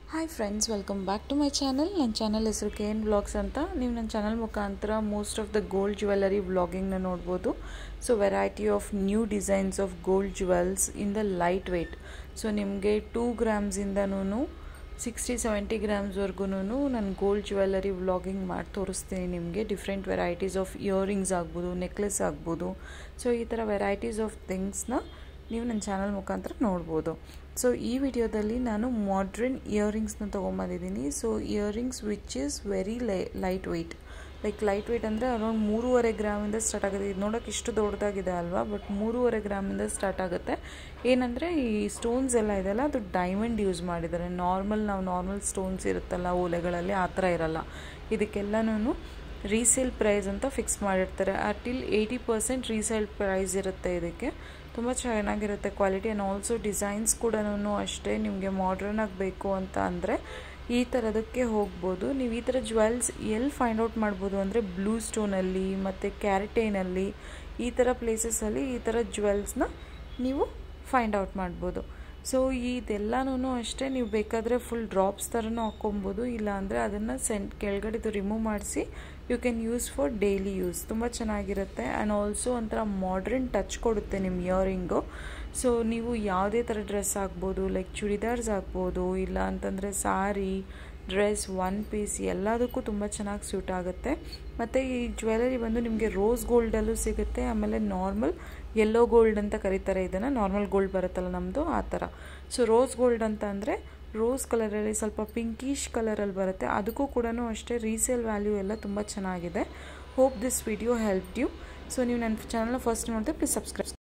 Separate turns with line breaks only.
hi friends welcome back to my channel ನನ್ನ channel ಹೆಸರು K N vlogs ಅಂತ ನೀವು ನನ್ನ ಚಾನಲ್ ಮುಖಾಂತರ most of the gold jewellery ವ್ಲಾಗಿಂಗ್ನ ನೋಡ್ಬೋದು so variety of new designs of gold jewels in the light weight so ನಿಮಗೆ two ಗ್ರಾಮ್ಸಿಂದನೂ ಸಿಕ್ಸ್ಟಿ ಸೆವೆಂಟಿ ಗ್ರಾಮ್ಸ್ವರೆಗೂ ನಾನು ಗೋಲ್ಡ್ ಜ್ಯುವೆಲರಿ ವ್ಲಾಗಿಂಗ್ ಮಾಡಿ ತೋರಿಸ್ತೀನಿ ನಿಮಗೆ ಡಿಫ್ರೆಂಟ್ ವೆರೈಟೀಸ್ ಆಫ್ ಇಯರಿಂಗ್ಸ್ ಆಗ್ಬೋದು ನೆಕ್ಲೆಸ್ ಆಗ್ಬೋದು ಸೊ ಈ ಥರ ವೆರೈಟೀಸ್ ಆಫ್ ಥಿಂಗ್ಸ್ನ ನೀವು ನನ್ನ ಚಾನಲ್ ಮುಖಾಂತರ ನೋಡ್ಬೋದು ಸೊ ಈ ವಿಡಿಯೋದಲ್ಲಿ ನಾನು ಮಾಡ್ರನ್ ಇಯರಿಂಗ್ಸ್ನ ತೊಗೊಂಬಂದಿದ್ದೀನಿ so earrings which is very ಲೈ light weight like light weight ಅಂದರೆ ಅರೌಂಡ್ ಮೂರುವರೆ ಗ್ರಾಮಿಂದ ಸ್ಟಾರ್ಟ್ ಆಗುತ್ತೆ ಇದು ನೋಡೋಕೆ ಇಷ್ಟು ದೊಡ್ಡದಾಗಿದೆ ಅಲ್ವಾ ಬಟ್ ಮೂರುವರೆ ಗ್ರಾಮಿಂದ ಸ್ಟಾರ್ಟ್ ಆಗುತ್ತೆ ಏನಂದರೆ ಈ ಸ್ಟೋನ್ಸ್ ಎಲ್ಲ ಇದೆಲ್ಲ ಅದು ಡೈಮಂಡ್ ಯೂಸ್ ಮಾಡಿದ್ದಾರೆ ನಾರ್ಮಲ್ ನಾವು ನಾರ್ಮಲ್ ಸ್ಟೋನ್ಸ್ ಇರುತ್ತಲ್ಲ ಓಲೆಗಳಲ್ಲಿ ಆ ಥರ ಇರಲ್ಲ ಇದಕ್ಕೆಲ್ಲನೂ ರೀಸೇಲ್ ಪ್ರೈಸ್ ಅಂತ ಫಿಕ್ಸ್ ಮಾಡಿರ್ತಾರೆ till eighty percent resale price ಇರುತ್ತೆ ಇದಕ್ಕೆ ತುಂಬ ಚೆನ್ನಾಗಿರುತ್ತೆ ಕ್ವಾಲಿಟಿ ಆ್ಯಂಡ್ ಆಲ್ಸೋ ಡಿಸೈನ್ಸ್ ಕೂಡ ಅಷ್ಟೇ ನಿಮಗೆ ಮಾಡ್ರನ್ ಆಗಬೇಕು ಅಂತ ಅಂದರೆ ಈ ಥರದಕ್ಕೆ ಹೋಗ್ಬೋದು ನೀವು ಈ ಥರ ಜ್ಯುವೆಲ್ಸ್ ಎಲ್ಲಿ ಫೈಂಡ್ ಔಟ್ ಮಾಡ್ಬೋದು ಅಂದರೆ ಬ್ಲೂ ಸ್ಟೋನಲ್ಲಿ ಮತ್ತು ಕ್ಯಾರೆಟೇನಲ್ಲಿ ಈ ಥರ ಪ್ಲೇಸಸಲ್ಲಿ ಈ ಥರ ಜ್ಯುವೆಲ್ಸ್ನ ನೀವು ಫೈಂಡ್ ಔಟ್ ಮಾಡ್ಬೋದು ಸೊ ಇದೆಲ್ಲನೂ ಅಷ್ಟೇ ನೀವು ಬೇಕಾದರೆ ಫುಲ್ ಡ್ರಾಪ್ಸ್ ಥರನೂ ಹಾಕ್ಕೊಬೋದು ಇಲ್ಲಾಂದರೆ ಅದನ್ನು ಸೆಂಟ್ ಕೆಳಗಡೆದು ರಿಮೂವ್ ಮಾಡಿಸಿ you can use for daily use ತುಂಬ ಚೆನ್ನಾಗಿರುತ್ತೆ ಆ್ಯಂಡ್ ಆಲ್ಸೋ ಒಂಥರ ಮಾಡ್ರನ್ ಟಚ್ ಕೊಡುತ್ತೆ ನಿಮ್ಮ ಇಯರಿಂಗು ಸೊ ನೀವು ಯಾವುದೇ ಥರ ಡ್ರೆಸ್ ಆಗ್ಬೋದು ಲೈಕ್ ಚೂಡಿದಾರ್ಸ್ ಆಗ್ಬೋದು ಇಲ್ಲ ಅಂತಂದರೆ ಸಾರಿ ಡ್ರೆಸ್ ಒನ್ ಪೀಸ್ ಎಲ್ಲದಕ್ಕೂ ತುಂಬ ಚೆನ್ನಾಗಿ ಸೂಟ್ ಆಗುತ್ತೆ ಮತ್ತು ಈ ಜ್ಯುವೆಲರಿ ಬಂದು ನಿಮಗೆ ರೋಸ್ ಗೋಲ್ಡಲ್ಲೂ ಸಿಗುತ್ತೆ ಆಮೇಲೆ ನಾರ್ಮಲ್ ಯೆಲ್ಲೋ ಗೋಲ್ಡ್ ಅಂತ ಕರೀತಾರೆ ಇದನ್ನು ನಾರ್ಮಲ್ ಗೋಲ್ಡ್ ಬರುತ್ತಲ್ಲ ನಮ್ಮದು ಆ ಥರ ಸೊ ರೋಸ್ ಗೋಲ್ಡ್ ಅಂತ ಅಂದರೆ ರೋಸ್ ಕಲರಲ್ಲಿ ಸ್ವಲ್ಪ ಪಿಂಕಿಶ್ ಕಲರಲ್ಲಿ ಬರುತ್ತೆ ಅದಕ್ಕೂ ಕೂಡ ಅಷ್ಟೇ ರೀಸೇಲ್ ವ್ಯಾಲ್ಯೂ ಎಲ್ಲ ತುಂಬ ಚೆನ್ನಾಗಿದೆ hope this video help you so ನೀವು ನನ್ನ ಚಾನಲ್ನ ಫಸ್ಟ್ ನೋಡಿದ್ರೆ ಪ್ಲೀಸ್ ಸಬ್ಸ್ಕ್ರೈಬ್